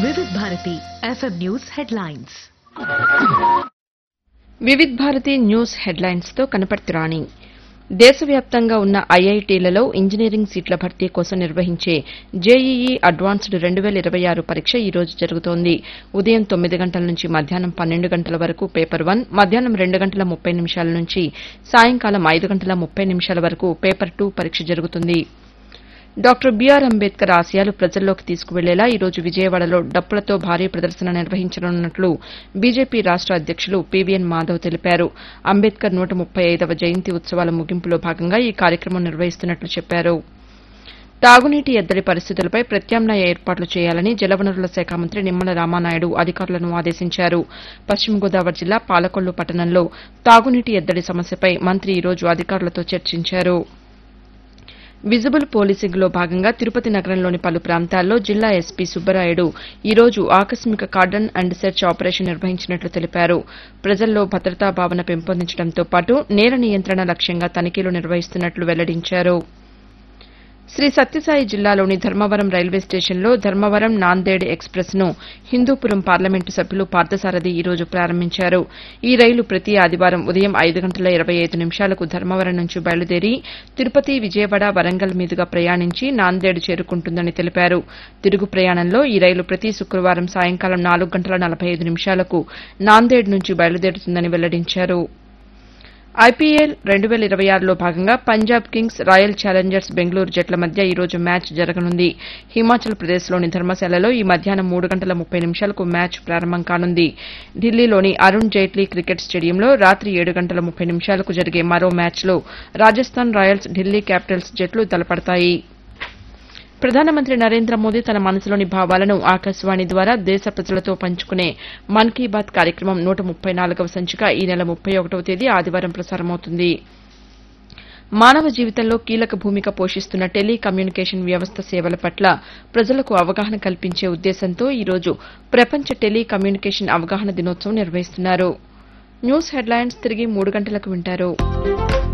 వివిధ Bharati FM news headlines Vividh Bharati news headlines తో కనపర్తి రాణి దేశవ్యాప్తంగా ఉన్న ఐఐటీలలో ఇంజనీరింగ్ సీట్ల భర్తీ కోసం నిర్వహించే జేఈఈ అడ్వాన్స్డ్ రెండు వేల ఇరవై ఆరు పరీక్ష ఈ రోజు జరుగుతోంది ఉదయం తొమ్మిది గంటల నుంచి మధ్యాహ్నం పన్నెండు గంటల వరకు పేపర్ వన్ మధ్యాహ్నం రెండు గంటల ముప్పై నిమిషాల నుంచి సాయంకాలం ఐదు గంటల ముప్పై నిమిషాల వరకు పేపర్ టూ పరీక్ష జరుగుతుంది డాక్టర్ బీఆర్ అంబేద్కర్ ఆశయాలు ప్రజల్లోకి తీసుకువెళ్లేలా ఈ రోజు విజయవాడలో డప్పులతో భారీ ప్రదర్శన నిర్వహించనున్నట్లు బీజేపీ రాష్ట అధ్యక్షులు పీవీఎన్ మాధవ్ తెలిపారు అంబేద్కర్ నూట ముప్పై ఐదవ జయంతి ఉత్సవాల ముగింపులో భాగంగా ఈ కార్యక్రమం నిర్వహిస్తున్నట్లు చెప్పారు తాగునీటి ఎద్దడి పరిస్థితులపై ప్రత్యామ్నాయ ఏర్పాట్లు చేయాలని జలవనరుల శాఖ మంత్రి నిమ్మల రామానాయుడు అధికారులను ఆదేశించారు పశ్చిమ గోదావరి జిల్లా పాలకొల్లు పట్టణంలో తాగునీటి ఎద్దడి సమస్యపై మంత్రి ఈ రోజు అధికారులతో చర్చించారు విజిబుల్ పోలీసింగ్లో భాగంగా తిరుపతి నగరంలోని పలు ప్రాంతాల్లో జిల్లా ఎస్పీ సుబ్బరాయుడు ఈ రోజు ఆకస్మిక కార్డన్ అండ్ సెర్చ్ ఆపరేషన్ నిర్వహించినట్లు తెలిపారు ప్రజల్లో భద్రతా భావన పెంపొందించడంతో పాటు నేర నియంత్రణ లక్ష్యంగా తనిఖీలు నిర్వహిస్తున్నట్లు వెల్లడించారు శ్రీ సత్యసాయి జిల్లాలోని ధర్మవరం రైల్వే స్టేషన్లో ధర్మవరం నాందేడ్ ఎక్స్ప్రెస్ ను హిందూపురం పార్లమెంటు సభ్యులు పార్థసారథి ఈ రోజు ప్రారంభించారు ఈ రైలు ప్రతి ఆదివారం ఉదయం ఐదు గంటల ఇరవై ఐదు నిమిషాలకు ధర్మవరం నుంచి బయలుదేరి తిరుపతి విజయవాడ వరంగల్ మీదుగా ప్రయాణించి నాందేడ్ చేరుకుంటుందని తెలిపారు తిరుగు ప్రయాణంలో ఈ రైలు ప్రతి శుక్రవారం సాయంకాలం నాలుగు గంటల నలభై ఐదు నిమిషాలకు నాందేడ్ నుంచి బయలుదేరుతుందని వెల్లడించారు ఐపీఎల్ రెండు వేల ఇరవై ఆరులో భాగంగా Punjab Kings Royal Challengers Bengaluru జట్ల మధ్య ఈ రోజు మ్యాచ్ జరగనుంది హిమాచల్ ప్రదేశ్లోని ధర్మశాలలో ఈ మధ్యాహ్నం మూడు గంటల ముప్పై నిమిషాలకు మ్యాచ్ ప్రారంభం కానుంది ఢిల్లీలోని అరుణ్ జైట్లీ క్రికెట్ స్టేడియంలో రాత్రి ఏడు గంటల ముప్పై నిమిషాలకు జరిగే మరో మ్యాచ్లో రాజస్థాన్ రాయల్స్ ఢిల్లీ క్యాపిటల్స్ జట్లు తలపడతాయి ప్రధానమంత్రి నరేంద్ర మోదీ తన మనసులోని భావాలను ఆకాశవాణి ద్వారా దేశ ప్రజలతో పంచుకునే మన్ కీ బాత్ కార్యక్రమం నూట ముప్పై నాలుగవ సంచిక ఈ నెల ముప్పై ఒకటవ తేదీ ఆదివారం ప్రసారమవుతుంది మానవ జీవితంలో కీలక భూమిక పోషిస్తున్న టెలి కమ్యూనికేషన్ వ్యవస్థ సేవల పట్ల ప్రజలకు అవగాహన కల్పించే ఉద్దేశంతో ఈ రోజు ప్రపంచ టెలి కమ్యూనికేషన్ అవగాహన దినోత్సవం నిర్వహిస్తున్నారు న్యూస్ హెడ్లైన్స్ తిరిగి మూడు గంటలకు వింటారు